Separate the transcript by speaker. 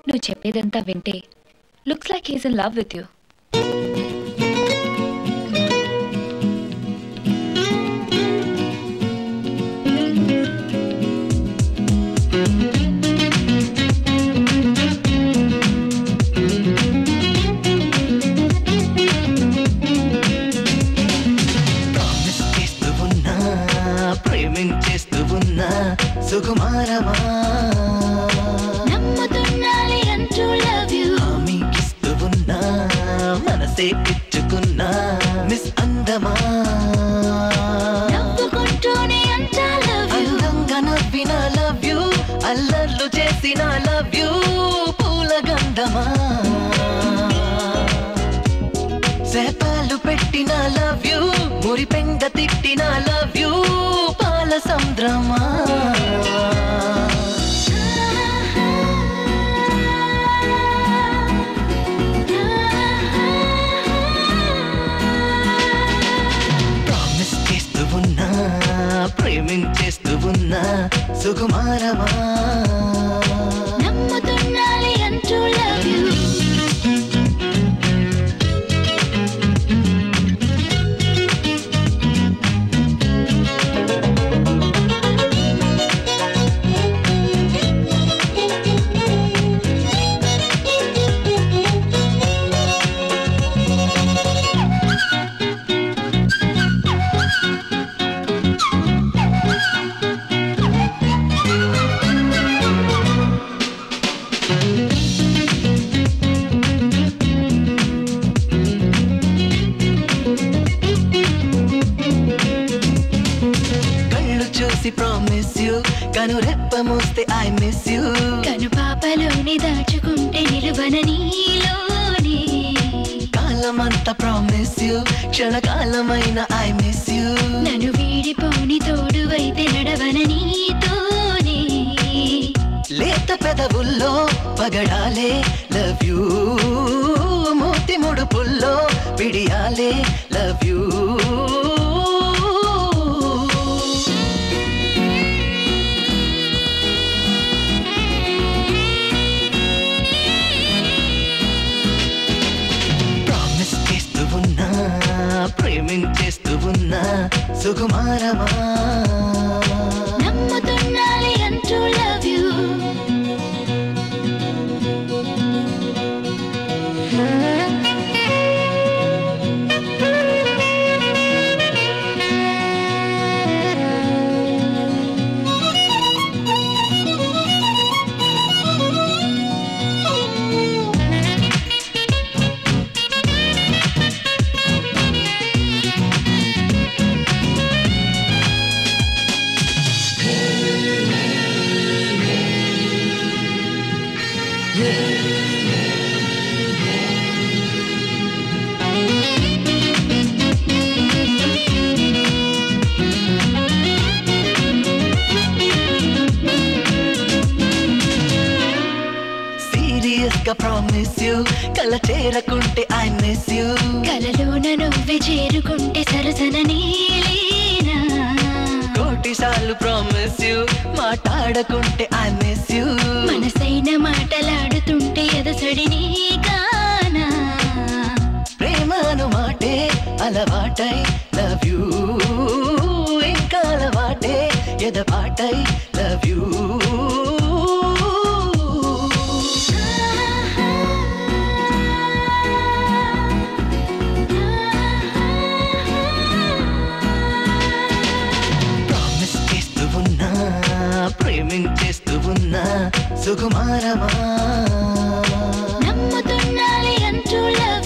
Speaker 1: నువ్వు చెప్పేదంతా వింటే looks like he's in love with you
Speaker 2: promise చేస్తూ ఉన్నా ప్రేమించేస్తూ ఉన్నా సుకుమారమా
Speaker 3: నమ్ముతున్నాలి అంటూ లవ్ యూ
Speaker 2: హామీకిస్తూ ఉన్నా మనసే పిచ్చుకున్నా మిస్ అందమా
Speaker 3: నవ్వుకుంటూనే అంటా లవ్ యూ
Speaker 2: అందంగా నవ్విన లవ్ యూ అల్లర్లు చేసిన లవ్ యూ పూల గంధమా శాపాలు పెట్టిన లవ్ యూ మురి పెండ తిట్టిన లవ్ యూ పాల సంద్రమా ప్రామిస్ చేస్తూ ఉన్నా ప్రేమించేస్తూ ఉన్నా సుకుమారమా
Speaker 3: నమ్ముతున్నాలి అంటూ లవ్ యూ
Speaker 2: కళ్ళు చూసి ప్రామిస్ యూ కను రెప్ప మూస్తే ఐ మిస్ యూ
Speaker 3: కను పాపలోని దాచుకుంటే నిలువన నీలోనే
Speaker 2: కాలమంతా ప్రామిస్ యూ క్షణకాలమైన ఐ మిస్ యూ
Speaker 3: నన్ను వీడిపోని తోడువైతే నడవన నీతోనే
Speaker 2: లేత పెదవుల్లో పగడాలే లవ్ యూ మూతి ముడుపుల్లో పిడియాలే లవ్ యూ ప్రామిస్ చేస్తూ ఉన్నా ప్రేమించేస్తూ ఉన్నా సుకుమారమా
Speaker 3: నమ్ముతున్నాలి అంటూ లవ్ యూ
Speaker 2: సీరియస్ గా ప్రామిస్ యూ కల చేరకుంటే ఐ మిస్ యూ
Speaker 3: కలలోన నువ్వే చేరుకుంటే సరసన నీలేనా
Speaker 2: కోటి సార్లు ప్రామిస్ యూ మాట్లాడకుంటే ఐ మిస్ యూ
Speaker 3: మనసైన మాటలాడుతుంటే ఎదసడి నీ కానా
Speaker 2: ప్రేమను మాటే అలవాటై లవ్ యూ ఇంకా అలవాటే ఎదపాటై లవ్ యూ ప్రామిస్ చేస్తూ ఉన్నా ప్రేమించేస్తూ ఉన్నా సుకుమారమా
Speaker 3: నమ్ముతున్నాలి అంటూ లవ్